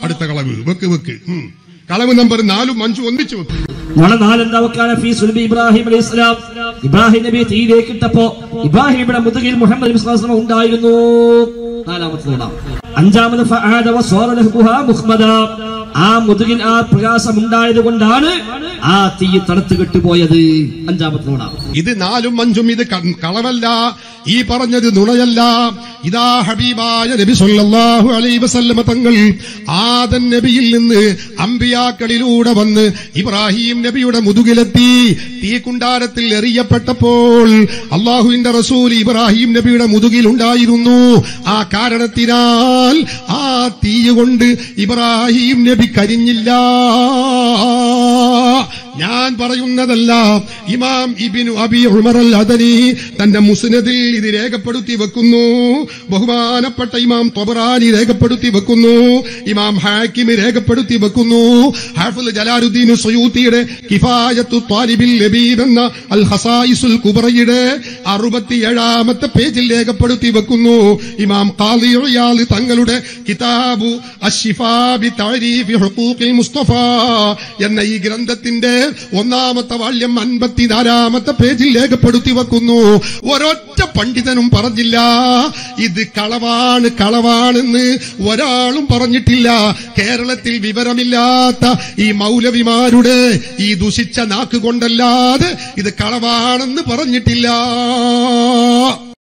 അടുത്ത കളവ് വെക്ക് വെക്ക് ഉം. കളവ് നമ്പർ നാലും അഞ്ചും ഒന്നിച്ചു വെക്ക് നാളെ നാലെന്താ വെക്കാന ഫീ സുൽബി ഇബ്രാഹിം അലൈഹി സ്വലാം ഇബ്രാഹിം നബി തീയിലേക്ക് ഇട്ടപ്പോ ഇബ്രാഹിമിയുടെ മുതുകിൽ മുഹമ്മദ് നബി സ്വല്ലല്ലാഹു അലൈഹി വസല്ലം ഉണ്ടായിരുന്നു നാലാമത്തെ നോടാം അഞ്ചാമത് ഫആദ വസ്വാറ ലഹ്ബുഹാ മുഖ്മദ ആ മുതുകിൽ ആ പ്രകാശം ഉണ്ടായത് കൊണ്ടാണ് ആ തീ തണുത്ത് കെട്ടുപോയത് അഞ്ചാമത്തെ നോടാം ഇത് നാലും അഞ്ചും ഇത് ക- കളവല്ല ഈ പറഞ്ഞത് നുണയല്ല ഇതാ ഹബീബായ നബി സല്ലല്ലാഹു അലൈഹി വസല്ലമ തങ്ങൾ ആദൻ നബിയിൽ നിന്ന് അമ്പിയാക്കളിലൂടെ വന്ന് ഇബ്രാഹിം നബിയുടെ മുതുകിലെത്തി തീക്കുണ്ടാരത്തിൽ എറിയപ്പെട്ടപ്പോൾ അള്ളാഹുവിന്റെ റസൂൽ ഇബ്രാഹിം നബിയുടെ മുതുകിലുണ്ടായിരുന്നു ആ കാരണത്തിനാൽ ആ തീ കൊണ്ട് ഇബ്രാഹിം നബി കരിഞ്ഞില്ല ഞാൻ പറയുന്നതല്ല ഇമാം ഇബിനു അബി ഉമർ അൽ അദനി തന്റെ മുസ്നദിൽ ഇത് രേഖപ്പെടുത്തി വെക്കുന്നു ബഹുമാനപ്പെട്ട ഇമാം തൊബറാനി രേഖപ്പെടുത്തി വെക്കുന്നു ഇമാം ഹാക്കിം രേഖപ്പെടുത്തി വെക്കുന്നു ഹാഫിൽ ജലാലുദ്ദീൻ സയൂത്തിയുടെ കിഫായത്തു ത്വാലിബിൽ ലബീബ് എന്ന അൽ ഹസായിസുൽ കുബറയുടെ അറുപത്തിയേഴാമത്തെ പേജിൽ രേഖപ്പെടുത്തി വെക്കുന്നു ഇമാം ഖാദി ഇയാള് തങ്ങളുടെ കിതാബു അഷിഫാ ബി തഅരീഫി ഹുഖൂഖിൽ മുസ്തഫ എന്ന ഈ ഗ്രന്ഥത്തിന്റെ ഒന്നാമത്തെ വാല്യം അൻപത്തിനാലാമത്തെ പേജിൽ രേഖപ്പെടുത്തി വെക്കുന്നു ഒരൊറ്റ പണ്ഡിതനും പറഞ്ഞില്ല ഇത് കളവാണ് കളവാണെന്ന് ഒരാളും പറഞ്ഞിട്ടില്ല കേരളത്തിൽ വിവരമില്ലാത്ത ഈ മൗലവിമാരുടെ ഈ ദുഷിച്ച നാക്ക് കൊണ്ടല്ലാതെ ഇത് കളവാണെന്ന് പറഞ്ഞിട്ടില്ല